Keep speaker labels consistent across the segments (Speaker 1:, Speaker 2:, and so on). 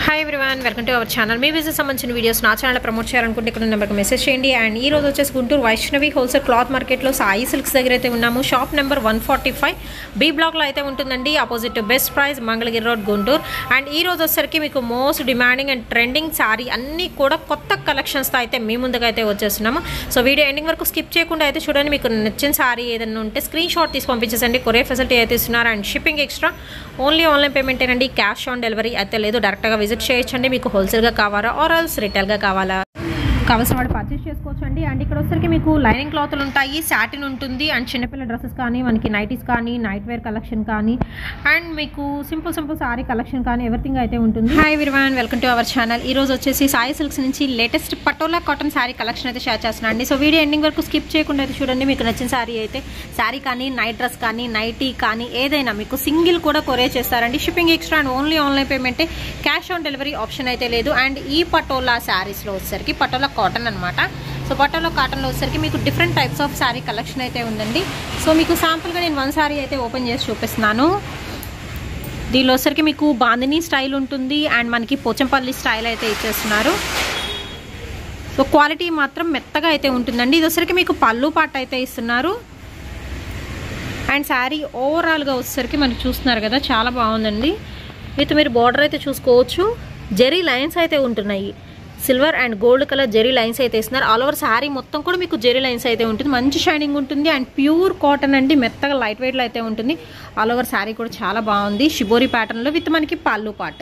Speaker 1: hi everyone welcome to our channel మీ business సంబంధించిన videos నా ఛానల్ ప్రమోట్ చేయాలనుకుంటే ఇక్కడ నెంబర్కి మెసేజ్ చేయండి అండ్ ఈ రోజు వచ్చేసి గుంటూరు వైష్ణవి హోల్సేల్ క్లాత్ మార్కెట్లో సాయి సిల్క్స్ దగ్గర అయితే ఉన్నాము shop number one forty five B బ్లాక్లో అయితే ఉంటుందండి opposite best price Mangalagiri road Guntur and ఈ రోజు వచ్చేసరికి మీకు most demanding and trending sari అన్నీ కూడా కొత్త కలెక్షన్స్తో అయితే మీ ముందుకు అయితే వచ్చేస్తున్నాము సో వీడియో ఎండింగ్ వరకు స్కిప్ చేయకుండా అయితే చూడండి మీకు నచ్చిన సారీ ఏదైనా ఉంటే స్క్రీన్ షాట్ తీసి పంపించేసండి కొరియర్ ఫెసిలిటీ అయితే ఇస్తున్నారు and shipping extra only online payment ఏనండి క్యాష్ ఆన్ డెలివరీ అయితే లేదు డైరెక్ట్గా విజిట్ చేయొచ్చండి మీకు హోల్సేల్గా కావాలా ఆర్ ఆల్స్ రిటైల్గా కావాలా కావాల్సిన వాడు పర్చేస్ చేసుకోవచ్చండి అండ్ ఇక్కడ వచ్చరికి మీకు లైనింగ్ క్లాత్లు ఉంటాయి సాటిన్ ఉంటుంది అండ్ చిన్నపిల్ల డ్రెస్సెస్ కానీ మనకి నైటీస్ కానీ నైట్ వేర్ కలెక్షన్ కానీ అండ్ మీకు సింపుల్ సింపుల్ సారీ కలెక్షన్ కానీ ఎవ్రీథింగ్ అయితే ఉంటుంది hi everyone welcome to our channel ఈ రోజు వచ్చేసి సాయి సిల్క్స్ నుంచి latest Patola cotton sari collection అయితే షేర్ చేస్తున్నాను అండి సో వీడియో ఎండింగ్ వరకు స్కిప్ చేయకుండా అయితే చూడండి మీకు నచ్చిన శారీ అయితే శారీ కానీ నైట్ డ్రెస్ కానీ నైటీ కానీ ఏదైనా మీకు సింగిల్ కూడా కొరియర్ చేస్తారండి shipping extra and only online పేమెంటే క్యాష్ ఆన్ డెలివరీ ఆప్షన్ అయితే లేదు అండ్ ఈ పటోలా శారీస్లో వచ్చేసరికి పటోలా కాటన్ అనమాట సో పటోలా కాటన్లో వచ్చేసరికి మీకు different types of sari collection అయితే ఉందండి సో మీకు శాంపుల్గా నేను వన్ శారీ అయితే ఓపెన్ చేసి చూపిస్తున్నాను దీనిలో వచ్చరికి మీకు బాందిని స్టైల్ ఉంటుంది అండ్ మనకి పోచంపల్లి స్టైల్ అయితే ఇచ్చేస్తున్నారు సో క్వాలిటీ మాత్రం మెత్తగా అయితే ఉంటుందండి ఇది వచ్చరికి మీకు పళ్ళు పాట అయితే ఇస్తున్నారు అండ్ శారీ ఓవరాల్గా వచ్చేసరికి మనకి చూస్తున్నారు కదా చాలా బాగుందండి విత్ మీరు బార్డర్ అయితే చూసుకోవచ్చు జెరీ లైన్స్ అయితే ఉంటున్నాయి silver and gold colour zari lines అయితే ఇస్తున్నారు ఆల్ ఓవర్ శారీ మొత్తం కూడా మీకు జెరీ లైన్స్ అయితే ఉంటుంది మంచి షైనింగ్ ఉంటుంది అండ్ ప్యూర్ కాటన్ అండి మెత్తగా లైట్ వెయిట్లో అయితే ఉంటుంది ఆల్ ఓవర్ శారీ కూడా చాలా బాగుంది షిబోరి ప్యాటర్న్లో విత్ మనకి పళ్ళు పాట్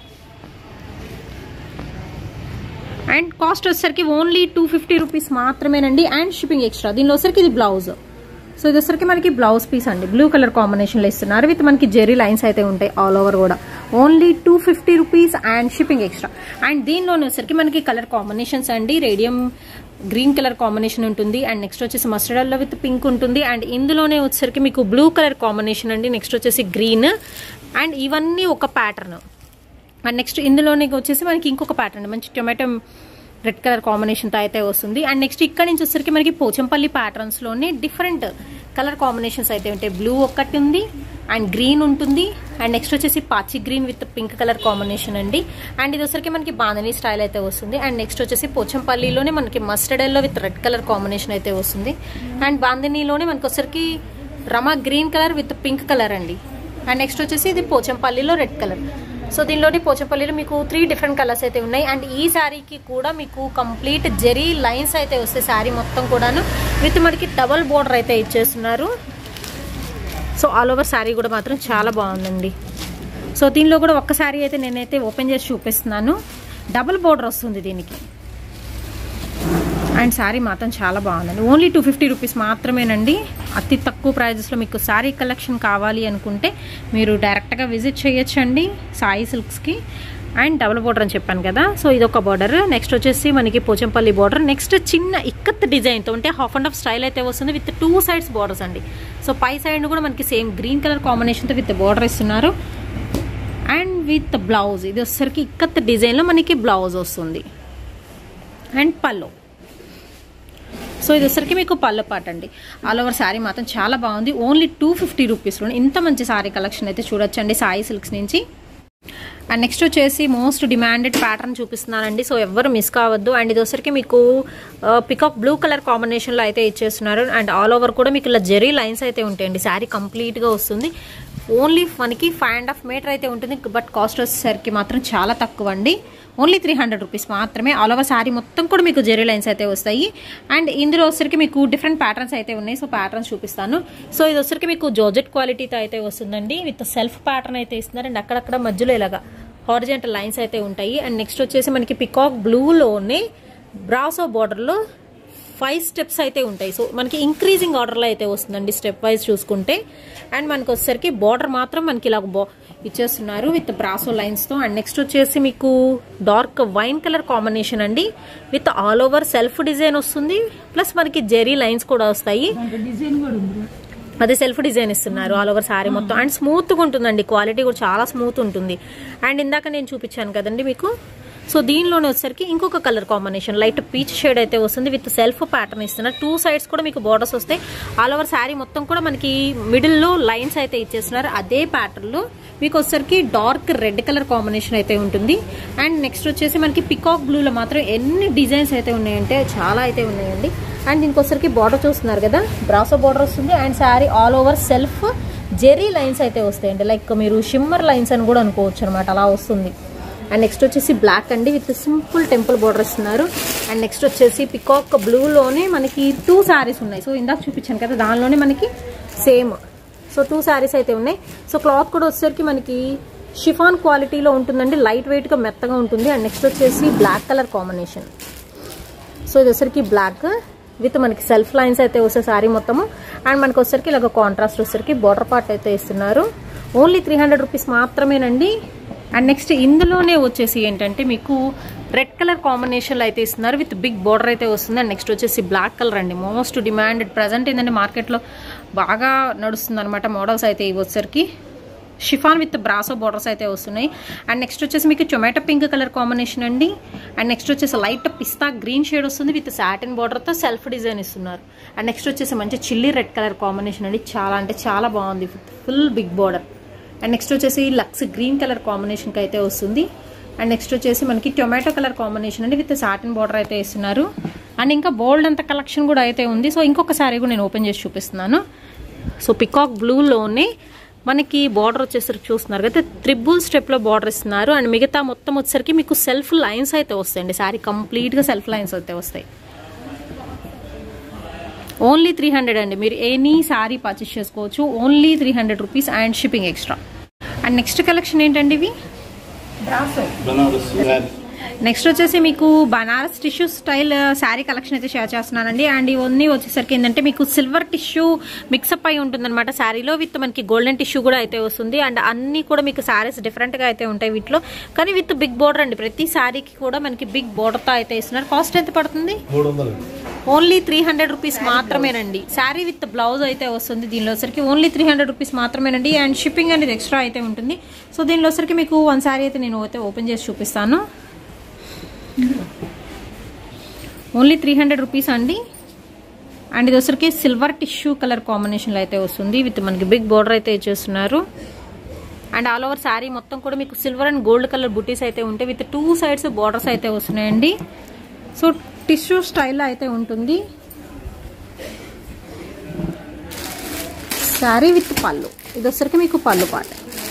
Speaker 1: అండ్ కాస్ట్ వచ్చేసరికి ఓన్లీ టూ ఫిఫ్టీ రూపీస్ మాత్రమేనండి అండ్ షిప్పింగ్ ఎక్స్ట్రా దీనిలో వచ్చరికి ఇది బ్లౌజ్ సో ఇది వచ్చరికి మనకి బ్లౌజ్ పీస్ అండి బ్లూ కలర్ కాంబినేషన్లో ఇస్తున్నారు విత్ మనకి జెరీ లైన్స్ అయితే ఉంటాయి ఆల్ ఓవర్ కూడా only two fifty rupees and shipping extra and దీనిలోనే వచ్చరికి మనకి కలర్ కాంబినేషన్స్ అండి రేడియం గ్రీన్ కలర్ కాంబినేషన్ ఉంటుంది అండ్ నెక్స్ట్ వచ్చేసి మస్టర్డ్ విత్ పింక్ ఉంటుంది అండ్ ఇందులోనే వచ్చేసరికి మీకు బ్లూ కలర్ కాంబినేషన్ అండి నెక్స్ట్ వచ్చేసి గ్రీన్ అండ్ ఇవన్నీ ఒక ప్యాటర్న్ అండ్ నెక్స్ట్ ఇందులోనే వచ్చేసి మనకి ఇంకొక ప్యాటర్న్ మంచి టొమాటో రెడ్ కలర్ కాంబినేషన్తో అయితే వస్తుంది అండ్ నెక్స్ట్ ఇక్కడ నుంచి వచ్చేసరికి మనకి పోచంపల్లి ప్యాటర్న్స్లోనే డిఫరెంట్ కలర్ కాంబినేషన్స్ అయితే ఉంటాయి బ్లూ ఒకటి ఉంది అండ్ గ్రీన్ ఉంటుంది అండ్ నెక్స్ట్ వచ్చేసి పాచి green with pink colour combination అండి అండ్ ఇది వచ్చరికి మనకి బాంధనీ స్టైల్ అయితే వస్తుంది అండ్ నెక్స్ట్ వచ్చేసి పోచంపల్లిలోనే మనకి mustard yellow with red colour combination అయితే వస్తుంది అండ్ బాంధనీలోనే మనకి వచ్చరికి Rama green colour with pink colour అండి అండ్ నెక్స్ట్ వచ్చేసి ఇది పోచంపల్లిలో రెడ్ కలర్ సో దీనిలోని పోచంపల్లిలో మీకు త్రీ డిఫరెంట్ కలర్స్ అయితే ఉన్నాయి అండ్ ఈ శారీకి కూడా మీకు కంప్లీట్ జెరీ లైన్స్ అయితే వస్తాయి శారీ మొత్తం కూడాను విత్ మనకి డబల్ బోర్డర్ అయితే ఇచ్చేస్తున్నారు సో ఆల్ ఓవర్ శారీ కూడా మాత్రం చాలా బాగుందండి సో దీనిలో కూడా ఒక్క శారీ అయితే నేనైతే ఓపెన్ చేసి చూపిస్తున్నాను డబుల్ బోర్డర్ వస్తుంది దీనికి అండ్ శారీ మాత్రం చాలా బాగుందండి ఓన్లీ టూ ఫిఫ్టీ రూపీస్ మాత్రమేనండి అతి తక్కువ ప్రైజెస్లో మీకు శారీ కలెక్షన్ కావాలి అనుకుంటే మీరు డైరెక్ట్గా విజిట్ చేయొచ్చండి సాయి సిల్క్స్కి అండ్ డబుల్ బోర్డర్ అని చెప్పాను కదా సో ఇది ఒక బార్డర్ నెక్స్ట్ వచ్చేసి మనకి పోచంపల్లి బార్డర్ నెక్స్ట్ చిన్న ఇక్కత్ డిజైన్తో అంటే హాఫ్ అండ్ హాఫ్ స్టైల్ అయితే వస్తుంది విత్ టూ సైడ్స్ బార్డర్స్ అండి సో పై సైడ్ కూడా మనకి సేమ్ గ్రీన్ కలర్ కాంబినేషన్తో విత్ బార్డర్ ఇస్తున్నారు అండ్ విత్ బ్లౌజ్ ఇది వచ్చేసరికి ఇక్కత్ డిజైన్లో మనకి బ్లౌజ్ వస్తుంది అండ్ పల్లో సో ఇది వచ్చరికి మీకు పళ్ళు పాట అండి ఆల్ ఓవర్ శారీ మాత్రం చాలా బాగుంది ఓన్లీ టూ ఫిఫ్టీ రూపీస్లో ఇంత మంచి శారీ కలెక్షన్ అయితే చూడొచ్చండి సాయి సిల్క్స్ నుంచి అండ్ నెక్స్ట్ వచ్చేసి మోస్ట్ డిమాండెడ్ ప్యాటర్న్ చూపిస్తున్నానండి సో ఎవరు మిస్ కావద్దు అండ్ ఇది వచ్చరికి మీకు పికాక్ బ్లూ కలర్ కాంబినేషన్లో అయితే ఇచ్చేస్తున్నారు అండ్ ఆల్ ఓవర్ కూడా మీకు ఇలా జెరీ లైన్స్ అయితే ఉంటాయండి శారీ కంప్లీట్గా వస్తుంది ఓన్లీ మనకి ఫైవ్ అండ్ హాఫ్ మీటర్ అయితే ఉంటుంది బట్ కాస్ట్ వచ్చేసరికి మాత్రం చాలా తక్కువ అండి ఓన్లీ త్రీ హండ్రెడ్ రూపీస్ మాత్రమే ఆల్ ఓవర్ శారీ మొత్తం కూడా మీకు జెరీ లైన్స్ అయితే వస్తాయి అండ్ ఇందులో వచ్చరికి మీకు డిఫరెంట్ ప్యాటర్న్స్ అయితే ఉన్నాయి సో ప్యాటర్న్స్ చూపిస్తాను సో ఇది వచ్చరికి మీకు జోజెట్ క్వాలిటీతో అయితే వస్తుందండి విత్ సెల్ఫ్ ప్యాటర్న్ అయితే ఇస్తున్నారు అండ్ అక్కడక్కడ మధ్యలో ఇలాగా హారిజెంటల్ లైన్స్ అయితే ఉంటాయి అండ్ నెక్స్ట్ వచ్చేసి మనకి పికాక్ బ్లూలోనే బ్రాసో బార్డర్లో ఫైవ్ స్టెప్స్ అయితే ఉంటాయి సో మనకి ఇంక్రీజింగ్ ఆర్డర్లో అయితే వస్తుందండి స్టెప్ వైజ్ చూసుకుంటే అండ్ మనకి వచ్చేసరికి బార్డర్ మాత్రం మనకి ఇలా బా ఇచ్చేస్తున్నారు విత్ బ్రాసో లైన్స్తో అండ్ నెక్స్ట్ వచ్చేసి మీకు డార్క్ వైన్ కలర్ కాంబినేషన్ అండి with all over self design వస్తుంది ప్లస్ మనకి జెరీ లైన్స్ కూడా వస్తాయి అదే సెల్ఫ్ డిజైన్ ఇస్తున్నారు ఆల్ ఓవర్ శారీ మొత్తం అండ్ స్మూత్గా ఉంటుందండి క్వాలిటీ కూడా చాలా స్మూత్ ఉంటుంది అండ్ ఇందాక నేను చూపించాను కదండి మీకు సో దీనిలోనే వచ్చేసరికి ఇంకొక colour combination light peach shade అయితే వస్తుంది విత్ సెల్ఫ్ ప్యాటర్న్ ఇస్తున్నారు టూ సైడ్స్ కూడా మీకు బార్డర్స్ వస్తాయి ఆల్ ఓవర్ శారీ మొత్తం కూడా మనకి మిడిల్లో లైన్స్ అయితే ఇచ్చేస్తున్నారు అదే ప్యాటర్న్లో మీకు వచ్చేసరికి డార్క్ రెడ్ కలర్ కాంబినేషన్ అయితే ఉంటుంది అండ్ నెక్స్ట్ వచ్చేసి మనకి పికాక్ బ్లూలో మాత్రం ఎన్ని డిజైన్స్ అయితే ఉన్నాయంటే చాలా అయితే ఉన్నాయండి అండ్ దీనికి వచ్చేసరికి బార్డర్ చూస్తున్నారు కదా బ్రాసో బార్డర్ వస్తుంది and sari all over self zari lines అయితే వస్తాయండి లైక్ మీరు షిమ్మర్ లైన్స్ అని కూడా అనుకోవచ్చు అనమాట అలా వస్తుంది అండ్ నెక్స్ట్ వచ్చేసి బ్లాక్ అండి విత్ సింపుల్ టెంపుల్ బోర్డర్ ఇస్తున్నారు అండ్ నెక్స్ట్ వచ్చేసి పికాక్ బ్లూలోనే మనకి టూ శారీస్ ఉన్నాయి సో ఇందాక చూపించాను కదా దానిలోనే మనకి సేమ్ సో టూ శారీస్ అయితే ఉన్నాయి సో క్లాత్ కూడా వచ్చేసరికి మనకి షిఫాన్ క్వాలిటీలో ఉంటుందండి లైట్ వెయిట్గా మెత్తగా ఉంటుంది అండ్ నెక్స్ట్ వచ్చేసి బ్లాక్ కలర్ కాంబినేషన్ సో ఇది వచ్చరికి బ్లాక్ విత్ మనకి సెల్ఫ్ లైన్స్ అయితే వస్తే శారీ మొత్తము అండ్ మనకి వచ్చరికి ఇలాగ కాంట్రాస్ట్ వచ్చరికి బోర్డర్ పార్ట్ అయితే ఇస్తున్నారు ఓన్లీ త్రీ హండ్రెడ్ రూపీస్ మాత్రమేనండి అండ్ నెక్స్ట్ ఇందులోనే వచ్చేసి ఏంటంటే మీకు రెడ్ కలర్ కాంబినేషన్లో అయితే ఇస్తున్నారు విత్ బిగ్ బోర్డర్ అయితే వస్తుంది అండ్ నెక్స్ట్ వచ్చేసి బ్లాక్ కలర్ అండి మోస్ట్ డిమాండెడ్ ప్రజెంట్ ఏంటంటే మార్కెట్లో బాగా నడుస్తుంది అనమాట మోడల్స్ అయితే ఇవి వచ్చరికి షిఫాన్ విత్ బ్రాసో బార్డర్స్ అయితే వస్తున్నాయి అండ్ నెక్స్ట్ వచ్చేసి మీకు టొమాటో పింక్ కలర్ కాంబినేషన్ అండి అండ్ నెక్స్ట్ వచ్చేసి లైట్ పిస్తా గ్రీన్ షేడ్ వస్తుంది విత్ సాటిన్ బార్డర్తో సెల్ఫ్ డిజైన్ ఇస్తున్నారు అండ్ నెక్స్ట్ వచ్చేసి మంచి చిల్లీ రెడ్ కలర్ కాంబినేషన్ అండి చాలా అంటే చాలా బాగుంది full big border and next వచ్చేసి లక్స్ గ్రీన్ కలర్ కాంబినేషన్కి అయితే వస్తుంది అండ్ నెక్స్ట్ వచ్చేసి మనకి టొమాటో కలర్ కాంబినేషన్ అండి విత్ సాటిన్ బార్డర్ అయితే ఇస్తున్నారు అండ్ ఇంకా బోల్డ్ అంత కలెక్షన్ కూడా అయితే ఉంది సో ఇంకొక సారీ కూడా నేను ఓపెన్ చేసి చూపిస్తున్నాను సో పికాక్ బ్లూలోనే మనకి బార్డర్ వచ్చేసరికి చూస్తున్నారు కదా త్రిబుల్ స్టెప్లో బార్డర్ ఇస్తున్నారు అండ్ మిగతా మొత్తం వచ్చేసరికి మీకు సెల్ఫ్ లైన్స్ అయితే వస్తాయండి శారీ కంప్లీట్గా సెల్ఫ్ లైన్స్ అయితే వస్తాయి ఓన్లీ త్రీ హండ్రెడ్ అండి మీరు ఎనీ శారీ పర్చేస్ చేసుకోవచ్చు only three hundred rupees and shipping extra and next collection ఏంటండి ఇవి
Speaker 2: బనారస్
Speaker 1: నెక్స్ట్ వచ్చేసి మీకు Banaras tissue style sari collection అయితే షేర్ చేస్తున్నానండి అండ్ ఇవన్నీ వచ్చేసరికి ఏంటంటే మీకు సిల్వర్ టిష్యూ మిక్సప్ అయి ఉంటుందన్నమాట శారీలో విత్ మనకి గోల్డెన్ టిష్యూ కూడా అయితే వస్తుంది అండ్ అన్ని కూడా మీకు శారీస్ డిఫరెంట్గా అయితే ఉంటాయి వీటిలో కానీ విత్ బిగ్ బోర్డర్ అండి ప్రతి శారీకి కూడా మనకి బిగ్ బోర్డర్తో అయితే ఇస్తున్నారు కాస్ట్ ఎంత పడుతుంది
Speaker 2: మూడు వందలు
Speaker 1: ఓన్లీ త్రీ హండ్రెడ్ రూపీస్ మాత్రమేనండి శారీ విత్ బ్లౌజ్ అయితే వస్తుంది దీనిలో సరికి ఓన్లీ త్రీ హండ్రెడ్ రూపీస్ మాత్రమేనండి అండ్ షిప్పింగ్ అనేది ఎక్స్ట్రా అయితే ఉంటుంది సో దీనిలో సరికి మీకు వన్ శారీ అయితే నేను అయితే ఓపెన్ చేసి చూపిస్తాను ఓన్లీ త్రీ హండ్రెడ్ రూపీస్ అండి అండ్ ఇది వచ్చరికి సిల్వర్ టిష్యూ కలర్ కాంబినేషన్లో అయితే వస్తుంది విత్ మనకి బిగ్ బోర్డర్ అయితే ఇచ్చేస్తున్నారు అండ్ ఆల్ ఓవర్ శారీ మొత్తం కూడా మీకు సిల్వర్ అండ్ గోల్డ్ కలర్ బుటీస్ అయితే ఉంటాయి విత్ టూ సైడ్స్ బార్డర్స్ అయితే వస్తున్నాయండి సో టిష్యూ స్టైల్లో అయితే ఉంటుంది శారీ విత్ పళ్ళు ఇది వచ్చరికి మీకు పళ్ళు పాట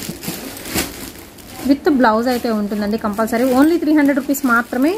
Speaker 1: విత్ బ్లౌజ్ అయితే ఉంటుందండి compulsory only three hundred rupees మాత్రమే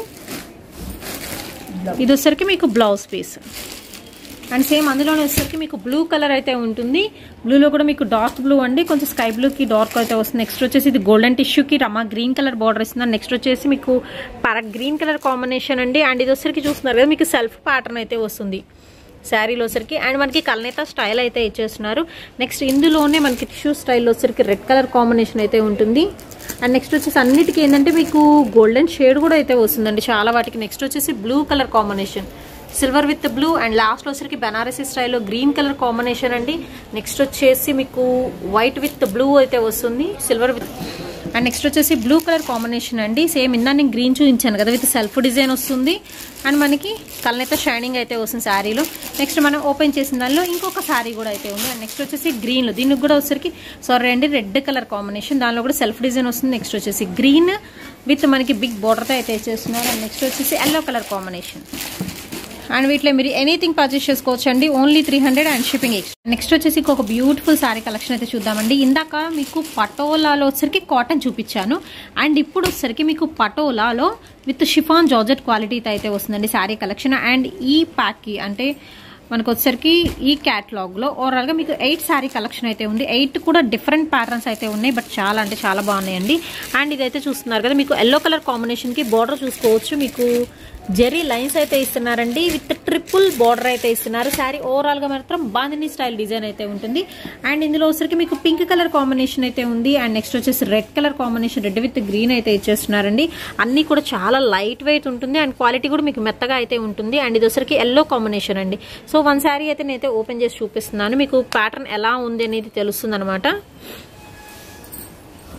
Speaker 1: ఇది వచ్చరికి మీకు బ్లౌజ్ పీస్ అండ్ సేమ్ అందులోనే వచ్చేసరికి మీకు బ్లూ కలర్ అయితే ఉంటుంది బ్లూలో కూడా మీకు డార్క్ బ్లూ అండి కొంచెం స్కై బ్లూకి డార్క్ అయితే వస్తుంది నెక్స్ట్ వచ్చేసి ఇది గోల్డెన్ టిష్యూకి రమా గ్రీన్ కలర్ బార్డర్ ఇస్తుంది నెక్స్ట్ వచ్చేసి మీకు పరక్ గ్రీన్ కలర్ కాంబినేషన్ అండి అండ్ ఇది వచ్చరికి చూస్తున్నారు కదా మీకు సెల్ఫ్ ప్యాటర్న్ అయితే వస్తుంది శారీలో వచ్చరికి అండ్ మనకి కల్నేత స్టైల్ అయితే ఇచ్చేస్తున్నారు నెక్స్ట్ ఇందులోనే మనకి టిష్యూ స్టైల్లో వచ్చరికి రెడ్ కలర్ కాంబినేషన్ అయితే ఉంటుంది అండ్ నెక్స్ట్ వచ్చేసి అన్నిటికీ ఏంటంటే మీకు గోల్డెన్ షేడ్ కూడా అయితే వస్తుందండి చాలా వాటికి నెక్స్ట్ వచ్చేసి blue colour combination silver with blue and last వచ్చరికి బెనారసీ స్టైల్లో గ్రీన్ కలర్ కాంబినేషన్ అండి నెక్స్ట్ వచ్చేసి మీకు వైట్ విత్ బ్లూ అయితే వస్తుంది సిల్వర్ విత్ అండ్ నెక్స్ట్ వచ్చేసి బ్లూ కలర్ కాంబినేషన్ అండి సేమ్ ఇందా నేను గ్రీన్ చూపించాను కదా విత్ సెల్ఫ్ డిజైన్ వస్తుంది అండ్ మనకి కళ్ళనైతే షైనింగ్ అయితే వస్తుంది శారీలో నెక్స్ట్ మనం ఓపెన్ చేసిన దానిలో ఇంకొక శారీ కూడా అయితే ఉంది అండ్ నెక్స్ట్ వచ్చేసి గ్రీన్లో దీనికి కూడా వచ్చరికి సారీ అండి రెడ్ కలర్ కాంబినేషన్ దానిలో కూడా సెల్ఫ్ డిజైన్ వస్తుంది నెక్స్ట్ వచ్చేసి గ్రీన్ విత్ మనకి బిగ్ బోర్డర్తో అయితే చేస్తున్నారు అండ్ నెక్స్ట్ వచ్చేసి ఎల్లో కలర్ కాంబినేషన్ అండ్ వీటిలో మీరు ఎనీథింగ్ పర్చేస్ చేసుకోవచ్చు అండి only three hundred and shipping extra next వచ్చేసి ఇంకొక బ్యూటిఫుల్ శారీ కలెక్షన్ అయితే చూద్దామండి ఇందాక మీకు పటోలాలో వచ్చరికి కాటన్ చూపించాను అండ్ ఇప్పుడు వచ్చరికి మీకు పటోలాలో విత్ షిఫాన్ జార్జెట్ క్వాలిటీతో అయితే వస్తుందండి శారీ కలెక్షన్ అండ్ ఈ ప్యాక్కి అంటే మనకు వచ్చేసరికి ఈ క్యాటలాగ్లో ఓవరాల్గా మీకు ఎయిట్ శారీ కలెక్షన్ అయితే ఉంది ఎయిట్ కూడా డిఫరెంట్ ప్యాటర్న్స్ అయితే ఉన్నాయి బట్ చాలా అంటే చాలా బాగున్నాయండి అండ్ ఇదైతే చూస్తున్నారు కదా మీకు ఎల్లో కలర్ కాంబినేషన్కి బార్డర్ చూసుకోవచ్చు మీకు జెరీ లైన్స్ అయితే ఇస్తున్నారండి విత్ ట్రిపుల్ బార్డర్ అయితే ఇస్తున్నారు శారీ ఓవరాల్గా మాత్రం బాందిని స్టైల్ డిజైన్ అయితే ఉంటుంది అండ్ ఇందులో వచ్చరికి మీకు పింక్ కలర్ కాంబినేషన్ అయితే ఉంది అండ్ నెక్స్ట్ వచ్చేసి red colour combination red with green అయితే ఇచ్చేస్తున్నారండి అన్నీ కూడా చాలా లైట్ వెయిట్ ఉంటుంది అండ్ క్వాలిటీ కూడా మీకు మెత్తగా అయితే ఉంటుంది అండ్ ఇది వచ్చరికి ఎల్లో కాంబినేషన్ అండి సో వన్ శారీ అయితే నేనైతే ఓపెన్ చేసి చూపిస్తున్నాను మీకు ప్యాటర్న్ ఎలా ఉంది అనేది తెలుస్తుంది అనమాట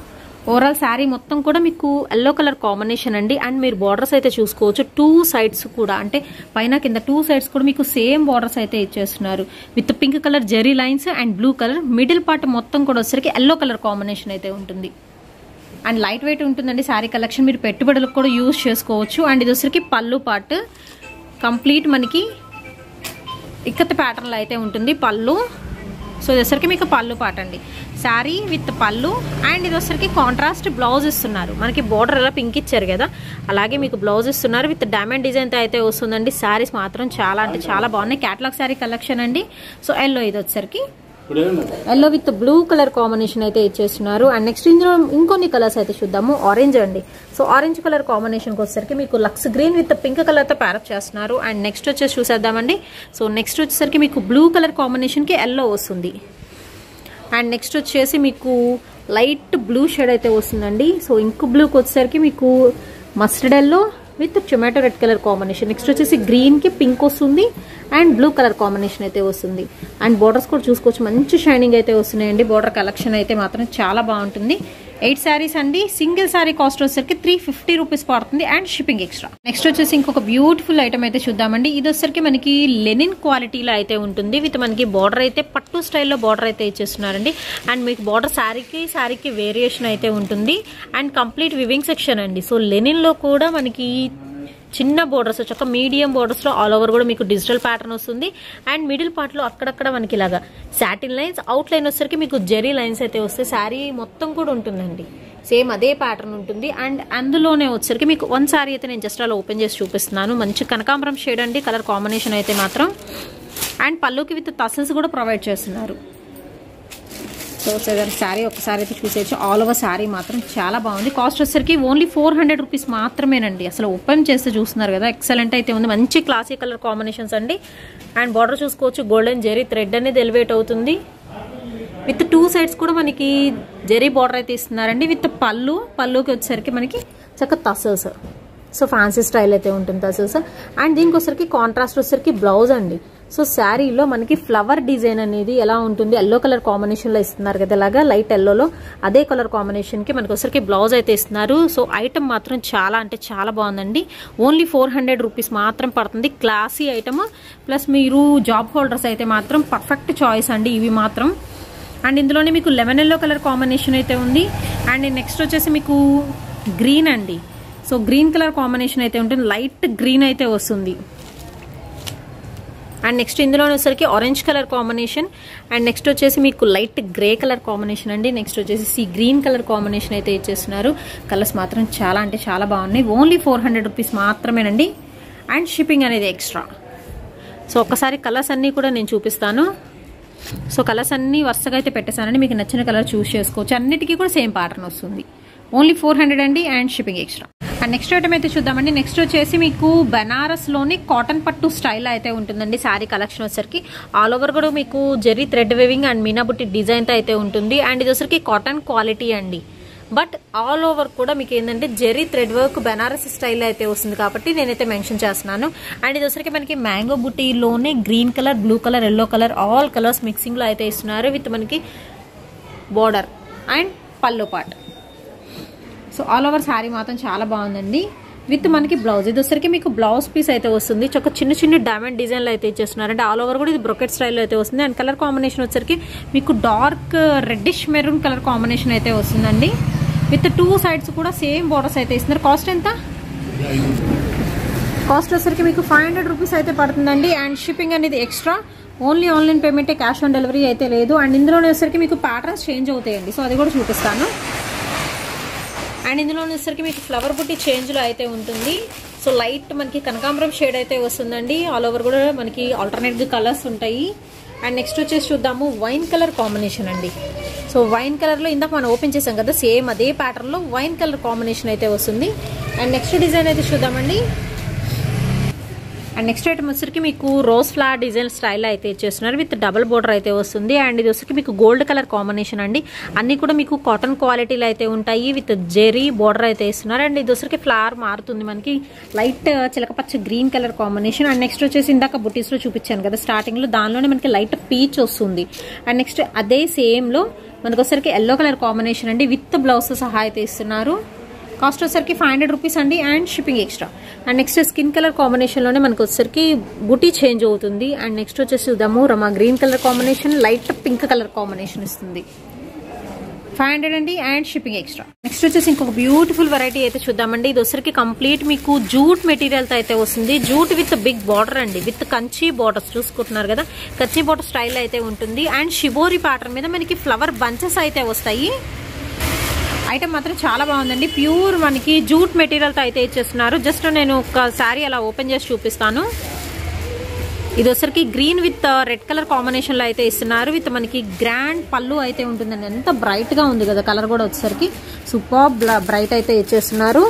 Speaker 1: ఓవరాల్ శారీ మొత్తం కూడా మీకు ఎల్లో కలర్ కాంబినేషన్ అండి అండ్ మీరు బార్డర్స్ అయితే చూసుకోవచ్చు టూ సైడ్స్ కూడా అంటే పైన కింద టూ సైడ్స్ కూడా మీకు సేమ్ బార్డర్స్ అయితే ఇచ్చేస్తున్నారు with pink colour zari lines and blue colour middle part మొత్తం కూడా వచ్చేసరికి ఎల్లో కలర్ కాంబినేషన్ అయితే ఉంటుంది అండ్ లైట్ వెయిట్ ఉంటుందండి శారీ కలెక్షన్ మీరు పెట్టుబడులకు కూడా యూజ్ చేసుకోవచ్చు అండ్ ఇది వచ్చరికి పళ్ళు పార్ట్ కంప్లీట్ మనకి ఇక్కత ప్యాటర్న్లో అయితే ఉంటుంది పళ్ళు సో ఇది వచ్చరికి మీకు పళ్ళు పాట అండి శారీ విత్ పళ్ళు అండ్ ఇది వచ్చరికి కాంట్రాస్ట్ బ్లౌజ్ ఇస్తున్నారు మనకి బోర్డర్ ఎలా పింక్ ఇచ్చారు కదా అలాగే మీకు బ్లౌజ్ ఇస్తున్నారు విత్ డైమండ్ డిజైన్తో అయితే వస్తుందండి శారీస్ మాత్రం చాలా అంటే చాలా బాగున్నాయి క్యాటలాగ్ శారీ కలెక్షన్ అండి సో ఎల్లో ఇది వచ్చరికి
Speaker 2: ఇప్పుడు ఏమండి
Speaker 1: yellow with blue colour combination అయితే ఇచ్చేస్తున్నారు అండ్ నెక్స్ట్ ఇందులో ఇంకొన్ని కలర్స్ అయితే చూద్దాము ఆరెంజ్ అండి సో ఆరెంజ్ కలర్ కాంబినేషన్కి వచ్చేసరికి మీకు లక్స్ గ్రీన్ విత్ పింక్ కలర్తో ప్యారప్ చేస్తున్నారు అండ్ నెక్స్ట్ వచ్చేసి చూసేద్దామండి సో నెక్స్ట్ వచ్చేసరికి మీకు బ్లూ కలర్ కాంబినేషన్కి ఎల్లో వస్తుంది అండ్ నెక్స్ట్ వచ్చేసి మీకు లైట్ బ్లూ షేడ్ అయితే వస్తుందండి సో ఇంక్ బ్లూకి వచ్చేసరికి మీకు mustard yellow with tomato red colour combination next వచ్చేసి గ్రీన్కి పింక్ వస్తుంది అండ్ బ్లూ కలర్ కాంబినేషన్ అయితే వస్తుంది అండ్ బోర్డర్స్ కూడా చూసుకోవచ్చు మంచి షైనింగ్ అయితే వస్తున్నాయండి బోర్డర్ కలెక్షన్ అయితే మాత్రం చాలా బాగుంటుంది ఎయిట్ శారీస్ అండి సింగిల్ శారీ కాస్ట్ వచ్చేసరికి త్రీ ఫిఫ్టీ రూపీస్ పడుతుంది అండ్ షిప్పింగ్ ఎక్స్ట్రా నెక్స్ట్ వచ్చేసి ఇంకొక బ్యూటిఫుల్ ఐటమ్ అయితే చూద్దామండి ఇది వచ్చేసరికి మనకి లెనిన్ క్వాలిటీలో అయితే ఉంటుంది విత్ మనకి బార్డర్ అయితే పట్టు స్టైల్లో బార్డర్ అయితే ఇచ్చేస్తున్నారండి అండ్ మీకు బార్డర్ శారీకి శారీకి వేరియేషన్ అయితే ఉంటుంది అండ్ కంప్లీట్ వివింగ్ సెక్షన్ అండి సో లెనిన్లో కూడా మనకి చిన్న బోర్డర్స్ వచ్చాక మీడియం బోర్డర్స్లో ఆల్ ఓవర్ కూడా మీకు డిజిటల్ ప్యాటర్న్ వస్తుంది అండ్ మిడిల్ పార్ట్లో అక్కడక్కడ మనకి ఇలాగా సాటిన్ లైన్స్ అవుట్ లైన్ వచ్చేసరికి మీకు జెరీ లైన్స్ అయితే వస్తాయి శారీ మొత్తం కూడా ఉంటుందండి సేమ్ అదే ప్యాటర్న్ ఉంటుంది అండ్ అందులోనే వచ్చేసరికి మీకు వన్ శారీ అయితే నేను జస్ట్ అలా ఓపెన్ చేసి చూపిస్తున్నాను మంచి కనకాంబరం షేడ్ అండి కలర్ కాంబినేషన్ అయితే మాత్రం అండ్ పళ్ళుకి విత్ తసల్స్ కూడా ప్రొవైడ్ చేస్తున్నారు సో సార్ శారీ ఒకసారి అయితే చూసేయచ్చు ఆల్ ఓవర్ శారీ మాత్రం చాలా బాగుంది కాస్ట్ వచ్చేసరికి ఓన్లీ ఫోర్ హండ్రెడ్ రూపీస్ మాత్రమేనండి అసలు ఓపెన్ చేస్తే చూస్తున్నారు కదా ఎక్సలెంట్ అయితే ఉంది మంచి క్లాసిక్ కలర్ కాంబినేషన్స్ అండి అండ్ బార్డర్ చూసుకోవచ్చు గోల్డెన్ జెరీ థ్రెడ్ అనేది ఎలివేట్ అవుతుంది విత్ టూ సైడ్స్ కూడా మనకి జెరీ బార్డర్ అయితే ఇస్తున్నారండి విత్ పళ్ళు పళ్ళుకి వచ్చేసరికి మనకి చక్క తసల్స్ సో ఫ్యాన్సీ స్టైల్ అయితే ఉంటుంది తసల్స్ అండ్ దీనికి వచ్చేసరికి కాంట్రాస్ట్ వచ్చేసరికి బ్లౌజ్ అండి సో శారీలో మనకి ఫ్లవర్ డిజైన్ అనేది ఎలా ఉంటుంది ఎల్లో కలర్ కాంబినేషన్లో ఇస్తున్నారు కదా ఇలాగా లైట్ ఎల్లోలో అదే కలర్ కాంబినేషన్కి మనకి వచ్చరికి బ్లౌజ్ అయితే ఇస్తున్నారు సో ఐటమ్ మాత్రం చాలా అంటే చాలా బాగుందండి ఓన్లీ ఫోర్ హండ్రెడ్ రూపీస్ మాత్రం పడుతుంది క్లాసీ ఐటమ్ ప్లస్ మీరు జాబ్ హోల్డర్స్ అయితే మాత్రం పర్ఫెక్ట్ చాయిస్ అండి ఇవి మాత్రం అండ్ ఇందులోనే మీకు లెమన్ ఎల్లో కలర్ కాంబినేషన్ అయితే ఉంది అండ్ నెక్స్ట్ వచ్చేసి మీకు గ్రీన్ అండి సో గ్రీన్ కలర్ కాంబినేషన్ అయితే ఉంటుంది లైట్ గ్రీన్ అయితే వస్తుంది అండ్ నెక్స్ట్ ఇందులో వచ్చేసరికి orange colour combination and next వచ్చేసి మీకు లైట్ గ్రే కలర్ కాంబినేషన్ అండి నెక్స్ట్ వచ్చేసి సీ గ్రీన్ కలర్ కాంబినేషన్ అయితే ఇచ్చేస్తున్నారు కలర్స్ మాత్రం చాలా అంటే చాలా బాగున్నాయి ఓన్లీ ఫోర్ హండ్రెడ్ రూపీస్ మాత్రమేనండి అండ్ షిప్పింగ్ అనేది ఎక్స్ట్రా సో ఒక్కసారి కలర్స్ అన్నీ కూడా నేను చూపిస్తాను సో కలర్స్ అన్నీ వరుసగా అయితే పెట్టేశానండి మీకు నచ్చిన కలర్ చూస్ చేసుకోవచ్చు అన్నిటికీ కూడా సేమ్ ప్యాటర్న్ వస్తుంది ఓన్లీ ఫోర్ హండ్రెడ్ అండి and shipping extra and next item అయితే చూద్దామండి నెక్స్ట్ వచ్చేసి మీకు బనారస్లోని కాటన్ పట్టు స్టైల్ అయితే ఉంటుందండి శారీ కలెక్షన్ వచ్చరికి ఆల్ ఓవర్ కూడా మీకు జెరీ థ్రెడ్ వేవింగ్ అండ్ మీనాబుట్టి డిజైన్తో అయితే ఉంటుంది అండ్ ఇది వచ్చరికి కాటన్ క్వాలిటీ అండి బట్ ఆల్ ఓవర్ కూడా మీకు ఏంటంటే zari thread work Banaras style అయితే వస్తుంది కాబట్టి నేనైతే మెన్షన్ చేస్తున్నాను అండ్ ఇది వచ్చరికి మనకి మ్యాంగో బుటీలోనే green colour blue colour yellow colour all colours మిక్సింగ్లో అయితే ఇస్తున్నారు విత్ మనకి border and pallu part so all over sari మాత్రం చాలా బాగుందండి విత్ మనకి బ్లౌజ్ ఇది వచ్చరికి మీకు బ్లౌజ్ పీస్ అయితే వస్తుంది చక్క చిన్న చిన్న డైమండ్ డిజైన్లు అయితే ఇచ్చేస్తున్నారు అంటే ఆల్ ఓవర్ కూడా ఇది బ్రొకెట్ స్టైల్లో అయితే వస్తుంది అండ్ కలర్ కాంబినేషన్ వచ్చరికి మీకు dark reddish maroon colour combination అయితే వస్తుందండి విత్ టూ సైడ్స్ కూడా సేమ్ బోర్డర్స్ అయితే ఇస్తున్నారు కాస్ట్ ఎంత కాస్ట్ వచ్చరికి మీకు ఫైవ్ హండ్రెడ్ రూపీస్ అయితే పడుతుందండి అండ్ షిప్పింగ్ అనేది ఎక్స్ట్రా ఓన్లీ ఆన్లైన్ పేమెంటే క్యాష్ ఆన్ డెలివరీ అయితే లేదు అండ్ ఇందులోనే వచ్చరికి మీకు ప్యాటర్న్స్ చేంజ్ అవుతాయండి సో అది కూడా చూపిస్తాను అండ్ ఇందులో వచ్చేసరికి మీకు ఫ్లవర్ బుట్టి చేంజ్లో అయితే ఉంటుంది సో లైట్ మనకి కనకాంబరం షేడ్ అయితే వస్తుందండి ఆల్ ఓవర్ కూడా మనకి ఆల్టర్నేట్ కలర్స్ ఉంటాయి అండ్ నెక్స్ట్ వచ్చేసి చూద్దాము వైన్ కలర్ కాంబినేషన్ అండి సో వైన్ కలర్లో ఇందాక మనం ఓపెన్ చేసాం కదా సేమ్ అదే ప్యాటర్న్లో వైన్ కలర్ కాంబినేషన్ అయితే వస్తుంది అండ్ నెక్స్ట్ డిజైన్ అయితే చూద్దామండి అండ్ నెక్స్ట్ ఐటమ్ వచ్చరికి మీకు రోజ్ ఫ్లవర్ డిజైన్ స్టైల్ అయితే ఇచ్చేస్తున్నారు విత్ డబుల్ బోర్డర్ అయితే వస్తుంది అండ్ ఇది వచ్చరికి మీకు గోల్డ్ కలర్ కాంబినేషన్ అండి అన్ని కూడా మీకు కాటన్ క్వాలిటీలో అయితే ఉంటాయి విత్ జెరీ బోర్డర్ అయితే ఇస్తున్నారు అండ్ ఇది వచ్చరికి ఫ్లవర్ మారుతుంది మనకి లైట్ చిలకపచ్చ green colour combination and next వచ్చేసి ఇందాక బుటీస్లో చూపించాను కదా స్టార్టింగ్లో దానిలోనే మనకి లైట్ పీచ్ వస్తుంది అండ్ నెక్స్ట్ అదే సేమ్లో మనకు వచ్చరికి ఎల్లో కలర్ కాంబినేషన్ అండి విత్ బ్లౌజ్ సహా అయితే ఇస్తున్నారు కాస్ట్ వచ్చేసరికి ఫైవ్ హండ్రెడ్ రూపీస్ అండి and shipping extra and next skin colour కాంబినేషన్లోనే మనకు వచ్చేసరికి బుటీ చేంజ్ అవుతుంది అండ్ నెక్స్ట్ వచ్చేసి చూద్దాము Rama green colour combination light pink colour combination ఇస్తుంది ఫైవ్ హండ్రెడ్ అండి అండ్ షిప్పింగ్ ఎక్స్ట్రా నెక్స్ట్ వచ్చేసి ఇంకొక బ్యూటిఫుల్ వెరైటీ అయితే చూద్దామండి ఇది వచ్చరికి కంప్లీట్ మీకు జూట్ మెటీరియల్తో అయితే వస్తుంది జూట్ విత్ బిగ్ బార్డర్ అండి విత్ కంచి బార్డర్స్ చూసుకుంటున్నారు కదా కంచి బార్డర్ స్టైల్ అయితే ఉంటుంది అండ్ షిబోరి ప్యాటర్న్ మీద మనకి ఫ్లవర్ బంచెస్ అయితే వస్తాయి ఐటమ్ మాత్రం చాలా బాగుందండి ప్యూర్ మనకి జూట్ మెటీరియల్తో అయితే ఇచ్చేస్తున్నారు జస్ట్ నేను ఒక శారీ అలా ఓపెన్ చేసి చూపిస్తాను ఇది వచ్చరికి గ్రీన్ విత్ రెడ్ కలర్ కాంబినేషన్లో అయితే ఇస్తున్నారు విత్ మనకి గ్రాండ్ పళ్ళు అయితే ఉంటుందండి ఎంత బ్రైట్గా ఉంది కదా కలర్ కూడా వచ్చేసరికి సూపర్ బ్రైట్ అయితే ఇచ్చేస్తున్నారు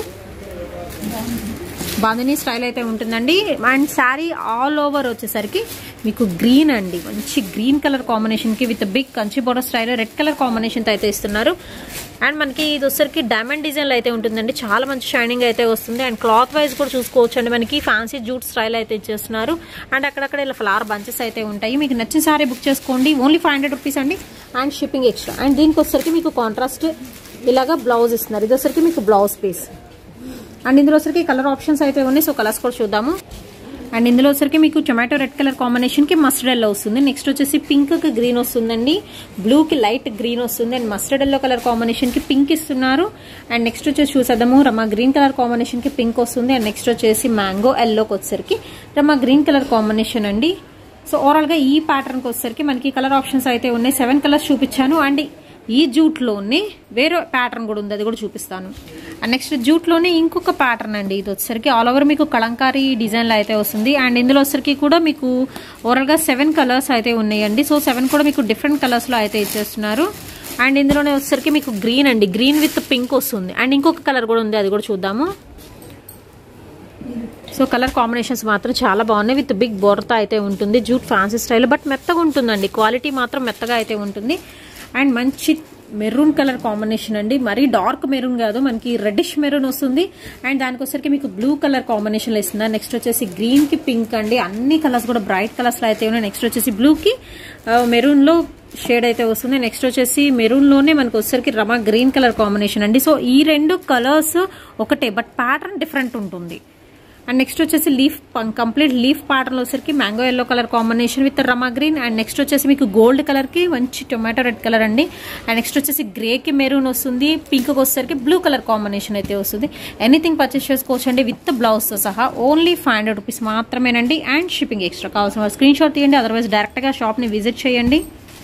Speaker 1: బాందిని స్టైల్ అయితే ఉంటుందండి అండ్ శారీ ఆల్ ఓవర్ వచ్చేసరికి మీకు గ్రీన్ అండి మంచి గ్రీన్ కలర్ కాంబినేషన్కి with big Kanchi border style red colour కాంబినేషన్తో అయితే ఇస్తున్నారు అండ్ మనకి ఇది వచ్చరికి డైమండ్ డిజైన్లో అయితే ఉంటుందండి చాలా మంచి షైనింగ్ అయితే వస్తుంది అండ్ క్లాత్ వైజ్ కూడా చూసుకోవచ్చు అండి మనకి ఫ్యాన్సీ జూట్ స్టైల్ అయితే ఇచ్చేస్తున్నారు అండ్ అక్కడక్కడ ఇలా ఫ్లవర్ బంచెస్ అయితే ఉంటాయి మీకు నచ్చిన సారీ బుక్ చేసుకోండి ఓన్లీ ఫైవ్ హండ్రెడ్ రూపీస్ అండి అండ్ షిప్పింగ్ ఎక్స్ట్రా అండ్ దీనికి వచ్చరికి మీకు కాంట్రాస్ట్ ఇలాగా బ్లౌజ్ ఇస్తున్నారు ఇది వచ్చరికి మీకు బ్లౌజ్ పీస్ అండ్ ఇందులో వచ్చరికి కలర్ ఆప్షన్స్ అయితే ఉన్నాయి సో కలర్స్ కూడా చూద్దాము అండ్ ఇందులో వచ్చరికి మీకు టొమాటో రెడ్ కలర్ కాంబినేషన్కి మస్టర్డ్ ఎల్లో వస్తుంది నెక్స్ట్ వచ్చేసి పింక్కి గ్రీన్ వస్తుందండి బ్లూకి లైట్ గ్రీన్ వస్తుంది అండ్ మస్టర్డ్ ఎల్లో కలర్ కాంబినేషన్కి పింక్ ఇస్తున్నారు అండ్ నెక్స్ట్ వచ్చేసి చూసేద్దాము రమా గ్రీన్ కలర్ కాంబినేషన్కి పింక్ వస్తుంది అండ్ నెక్స్ట్ వచ్చేసి మ్యాంగో ఎల్లోకి వచ్చేసరికి రమా గ్రీన్ కలర్ కాంబినేషన్ అండి సో ఓవరాల్గా ఈ ప్యాటర్న్కి వచ్చేసరికి మనకి కలర్ ఆప్షన్స్ అయితే ఉన్నాయి సెవెన్ కలర్స్ చూపించాను అండ్ ఈ జూట్లోనే వేరే ప్యాటర్న్ కూడా ఉంది అది కూడా చూపిస్తాను అండ్ నెక్స్ట్ జూట్లోనే ఇంకొక ప్యాటర్న్ అండి ఇది వచ్చేసరికి ఆల్ ఓవర్ మీకు కలంకారీ డిజైన్లో అయితే వస్తుంది అండ్ ఇందులో వచ్చరికి కూడా మీకు ఓవరాల్గా సెవెన్ కలర్స్ అయితే ఉన్నాయండి సో సెవెన్ కూడా మీకు డిఫరెంట్ కలర్స్లో అయితే ఇచ్చేస్తున్నారు అండ్ ఇందులోనే వచ్చేసరికి మీకు గ్రీన్ అండి గ్రీన్ విత్ పింక్ వస్తుంది అండ్ ఇంకొక కలర్ కూడా ఉంది అది కూడా చూద్దాము సో కలర్ కాంబినేషన్స్ మాత్రం చాలా బాగున్నాయి విత్ బిగ్ బోర్తో అయితే ఉంటుంది జూట్ ఫ్యాన్సీ స్టైల్ బట్ మెత్తగా ఉంటుందండి క్వాలిటీ మాత్రం మెత్తగా అయితే ఉంటుంది అండ్ మంచి మెరూన్ కలర్ కాంబినేషన్ అండి మరీ డార్క్ మెరూన్ కాదు మనకి రెడ్డిష్ మెరూన్ వస్తుంది అండ్ దానికి వచ్చరికి మీకు బ్లూ కలర్ కాంబినేషన్ ఇస్తుంది నెక్స్ట్ వచ్చేసి గ్రీన్ కి పింక్ అండి అన్ని కలర్స్ కూడా బ్రైట్ కలర్స్ లో అయితే ఉన్నాయి నెక్స్ట్ వచ్చేసి బ్లూ కి మెరూన్ లో షేడ్ అయితే వస్తుంది నెక్స్ట్ వచ్చేసి మెరూన్ లోనే మనకు వచ్చేసరికి రమా గ్రీన్ కలర్ కాంబినేషన్ అండి సో ఈ రెండు కలర్స్ ఒకటే బట్ ప్యాటర్న్ డిఫరెంట్ ఉంటుంది అండ్ నెక్స్ట్ వచ్చేసి లీఫ్ కంప్లీట్ లీఫ్ ప్యాటర్న్ వచ్చేసరికి mango yellow colour combination with రమా గ్రీన్ అండ్ నెక్స్ట్ వచ్చేసి మీకు గోల్డ్ కలర్ కి మంచి టొమాటో రెడ్ కలర్ అండి అండ్ నెక్స్ట్ వచ్చేసి గ్రే కి మెరూన్ వస్తుంది పింక్ వచ్చేసరికి బ్లూ కలర్ కాంబినేషన్ అయితే వస్తుంది ఎనీథింగ్ పర్చేస్ చేసుకోవచ్చు అండి విత్ బ్లౌజ్ తో సహా ఓన్లీ ఫైవ్ హండ్రెడ్ రూపీస్ మాత్రమేనండి అండ్ షిప్పింగ్ ఎక్స్ట్రా కావాల్సిన స్క్రీన్ షాట్ తీయండి అదర్వైజ్ డైరెక్ట్ గా షాప్ ని విజిట్ చేయండి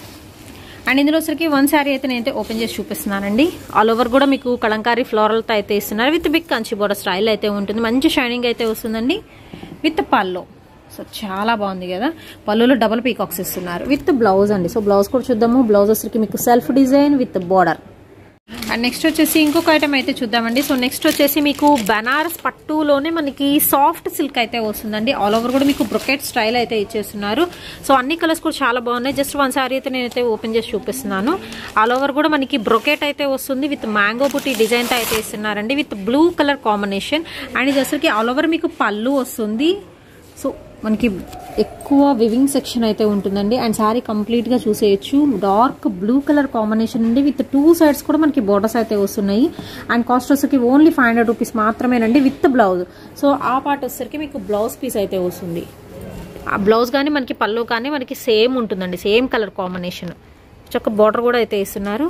Speaker 1: అండ్ ఇందులో వచ్చరికి వన్ శారీ అయితే నేనైతే ఓపెన్ చేసి చూపిస్తున్నానండి ఆల్ ఓవర్ కూడా మీకు కలంకారీ ఫ్లోరల్తో అయితే ఇస్తున్నారు with big Kanchi border style అయితే ఉంటుంది మంచి షైనింగ్ అయితే వస్తుందండి విత్ పల్లో సో చాలా బాగుంది కదా పళ్ళులో డబుల్ పీకాక్స్ ఇస్తున్నారు విత్ బ్లౌజ్ అండి సో బ్లౌజ్ కూడా చూద్దాము బ్లౌజ్ వచ్చరికి మీకు self design with border and next వచ్చేసి ఇంకొక ఐటమ్ అయితే చూద్దామండి సో నెక్స్ట్ వచ్చేసి మీకు బనారస్ పట్టులోనే మనకి సాఫ్ట్ సిల్క్ అయితే వస్తుందండి ఆల్ ఓవర్ కూడా మీకు బ్రొకెట్ స్టైల్ అయితే ఇచ్చేస్తున్నారు సో అన్ని కలర్స్ కూడా చాలా బాగున్నాయి జస్ట్ వన్ సారీ అయితే నేనైతే ఓపెన్ చేసి చూపిస్తున్నాను ఆల్ ఓవర్ కూడా మనకి బ్రొకెట్ అయితే వస్తుంది విత్ మ్యాంగో బుట్టి డిజైన్తో అయితే ఇస్తున్నారండి with blue colour combination and ఇది వచ్చరికి ఆల్ ఓవర్ మీకు పళ్ళు వస్తుంది సో మనకి ఎక్కువ వివింగ్ సెక్షన్ అయితే ఉంటుందండి అండ్ శారీ కంప్లీట్గా చూసేయచ్చు డార్క్ బ్లూ కలర్ కాంబినేషన్ అండి విత్ టూ సైడ్స్ కూడా మనకి బోర్డర్స్ అయితే వస్తున్నాయి అండ్ కాస్ట్ వచ్చరికి ఓన్లీ ఫైవ్ హండ్రెడ్ రూపీస్ మాత్రమేనండి విత్ బ్లౌజ్ సో ఆ పార్ట్ వచ్చేసరికి మీకు బ్లౌజ్ పీస్ అయితే వస్తుంది ఆ బ్లౌజ్ కానీ మనకి పళ్ళు కానీ మనకి సేమ్ ఉంటుందండి సేమ్ కలర్ కాంబినేషన్ చక్క బార్డర్ కూడా అయితే ఇస్తున్నారు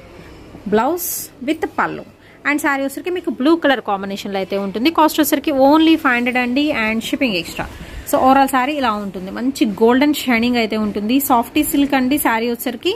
Speaker 1: బ్లౌజ్ విత్ పళ్ళు అండ్ శారీ వచ్చరికి మీకు బ్లూ కలర్ కాంబినేషన్లో అయితే ఉంటుంది కాస్ట్ వచ్చరికి ఓన్లీ ఫైవ్ హండ్రెడ్ అండి and shipping extra so overall sari ఇలా ఉంటుంది మంచి గోల్డెన్ షైనింగ్ అయితే ఉంటుంది సాఫ్టీ సిల్క్ అండి శారీ వచ్చరికి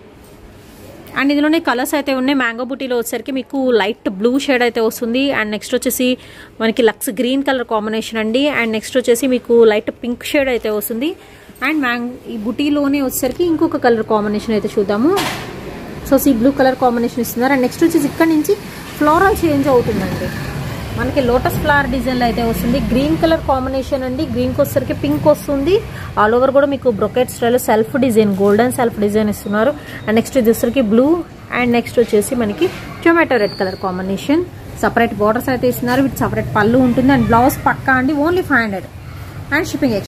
Speaker 1: అండ్ ఇందులోనే కలర్స్ అయితే ఉన్నాయి మ్యాంగో బుటీలో వచ్చేసరికి మీకు లైట్ బ్లూ షేడ్ అయితే వస్తుంది అండ్ నెక్స్ట్ వచ్చేసి మనకి లక్స్ గ్రీన్ కలర్ కాంబినేషన్ అండి అండ్ నెక్స్ట్ వచ్చేసి మీకు లైట్ పింక్ షేడ్ అయితే వస్తుంది అండ్ మ్యాంగ్ ఈ బుటీలోనే వచ్చేసరికి ఇంకొక కలర్ కాంబినేషన్ అయితే చూద్దాము సో ఈ బ్లూ కలర్ కాంబినేషన్ ఇస్తున్నారు అండ్ నెక్స్ట్ వచ్చేసి ఇక్కడ నుంచి ఫ్లోరల్ చేంజ్ అవుతుందండి మనకి లోటస్ ఫ్లవర్ డిజైన్లో అయితే వస్తుంది గ్రీన్ కలర్ కాంబినేషన్ అండి గ్రీన్కి వచ్చేసరికి పింక్ వస్తుంది ఆల్ ఓవర్ కూడా మీకు brocade style self design golden self design ఇస్తున్నారు అండ్ నెక్స్ట్ ఇది వచ్చేసరికి బ్లూ అండ్ నెక్స్ట్ వచ్చేసి మనకి tomato red colour combination separate borders అయితే ఇస్తున్నారు వీటి సపరేట్ పళ్ళు ఉంటుంది అండ్ బ్లౌజ్ పక్కా అండి only five hundred and shipping